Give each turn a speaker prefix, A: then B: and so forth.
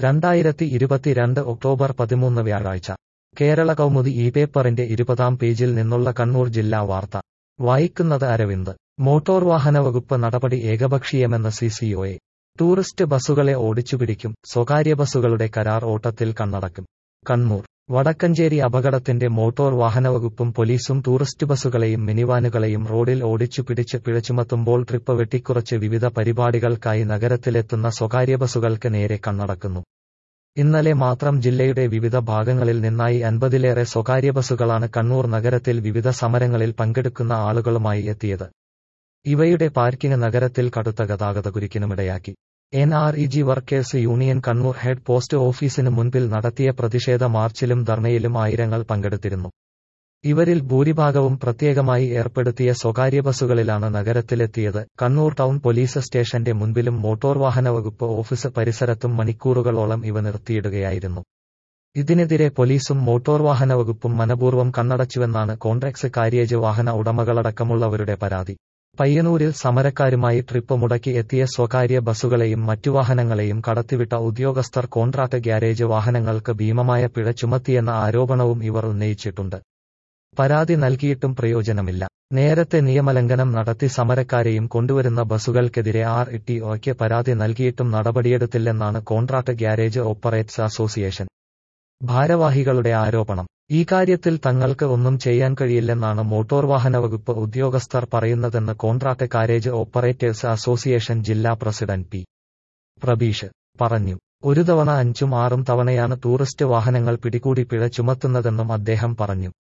A: രണ്ടായിരത്തി ഇരുപത്തിരണ്ട് ഒക്ടോബർ പതിമൂന്ന് വ്യാഴാഴ്ച കേരള കൗമുദി ഈ പേപ്പറിന്റെ ഇരുപതാം പേജിൽ നിന്നുള്ള കണ്ണൂർ ജില്ലാ വാർത്ത വായിക്കുന്നത് അരവിന്ദ് മോട്ടോർ വാഹന വകുപ്പ് നടപടി ഏകപക്ഷീയമെന്ന് സിസിഒയെ ടൂറിസ്റ്റ് ബസ്സുകളെ ഓടിച്ചുപിടിക്കും സ്വകാര്യ ബസ്സുകളുടെ കരാർ ഓട്ടത്തിൽ കണ്ണടക്കും കണ്ണൂർ വടക്കഞ്ചേരി അപകടത്തിന്റെ മോട്ടോർ വാഹനവകുപ്പും പോലീസും ടൂറിസ്റ്റ് ബസ്സുകളെയും മിനിവാനുകളെയും റോഡിൽ ഓടിച്ചു പിടിച്ച് പിഴ ചുമത്തുമ്പോൾ ട്രിപ്പ് വെട്ടിക്കുറച്ച് വിവിധ പരിപാടികൾക്കായി നഗരത്തിലെത്തുന്ന സ്വകാര്യ ബസ്സുകൾക്ക് നേരെ കണ്ണടക്കുന്നു ഇന്നലെ മാത്രം ജില്ലയുടെ വിവിധ ഭാഗങ്ങളിൽ നിന്നായി അൻപതിലേറെ സ്വകാര്യ ബസ്സുകളാണ് കണ്ണൂർ നഗരത്തിൽ വിവിധ സമരങ്ങളിൽ പങ്കെടുക്കുന്ന ആളുകളുമായി എത്തിയത് ഇവയുടെ പാർക്കിംഗ് നഗരത്തിൽ കടുത്ത ഗതാഗതകുരുക്കിനുമിടയാക്കി N R E G workers union Kannur head post ഓഫീസിന് മുൻപിൽ നടത്തിയ പ്രതിഷേധ മാർച്ചിലും ധർണയിലും ആയിരങ്ങൾ പങ്കെടുത്തിരുന്നു ഇവരിൽ ഭൂരിഭാഗവും പ്രത്യേകമായി ഏർപ്പെടുത്തിയ സ്വകാര്യ ബസ്സുകളിലാണ് നഗരത്തിലെത്തിയത് കണ്ണൂർ ടൗൺ പോലീസ് സ്റ്റേഷന്റെ മുൻപിലും മോട്ടോർ വാഹന വകുപ്പ് ഓഫീസ് പരിസരത്തും മണിക്കൂറുകളോളം ഇവ നിർത്തിയിടുകയായിരുന്നു ഇതിനെതിരെ പോലീസും മോട്ടോർ വാഹന വകുപ്പും മനപൂർവ്വം കണ്ണടച്ചുവെന്നാണ് കോൺട്രാക്സ് കാര്യേജ് വാഹന ഉടമകളടക്കമുള്ളവരുടെ പരാതി പയ്യന്നൂരിൽ സമരക്കാരുമായി ട്രിപ്പ് മുടക്കി എത്തിയ സ്വകാര്യ ബസ്സുകളെയും മറ്റു വാഹനങ്ങളെയും കടത്തിവിട്ട ഉദ്യോഗസ്ഥർ കോൺട്രാക്ട് ഗ്യാരേജ് വാഹനങ്ങൾക്ക് ഭീമമായ പിഴ ചുമത്തിയെന്ന ആരോപണവും ഇവർ ഉന്നയിച്ചിട്ടുണ്ട് പരാതി നൽകിയിട്ടും പ്രയോജനമില്ല നേരത്തെ നിയമലംഘനം നടത്തി സമരക്കാരെയും കൊണ്ടുവരുന്ന ബസ്സുകൾക്കെതിരെ ആർ ഇ ഒയ്ക്ക് പരാതി നൽകിയിട്ടും നടപടിയെടുത്തില്ലെന്നാണ് കോൺട്രാക്ട് ഗ്യാരേജ് ഓപ്പറേറ്റ്സ് അസോസിയേഷൻ ഭാരവാഹികളുടെ ആരോപണം ഈ കാര്യത്തിൽ തങ്ങൾക്ക് ഒന്നും ചെയ്യാൻ കഴിയില്ലെന്നാണ് മോട്ടോർ വാഹന വകുപ്പ് ഉദ്യോഗസ്ഥർ പറയുന്നതെന്ന് കോൺട്രാക്ട് കാരേജ് ഓപ്പറേറ്റേഴ്സ് അസോസിയേഷൻ ജില്ലാ പ്രസിഡന്റ് പി പ്രബീഷ് പറഞ്ഞു ഒരു തവണ അഞ്ചും ആറും തവണയാണ് ടൂറിസ്റ്റ് വാഹനങ്ങൾ പിടികൂടി പിഴ ചുമത്തുന്നതെന്നും അദ്ദേഹം പറഞ്ഞു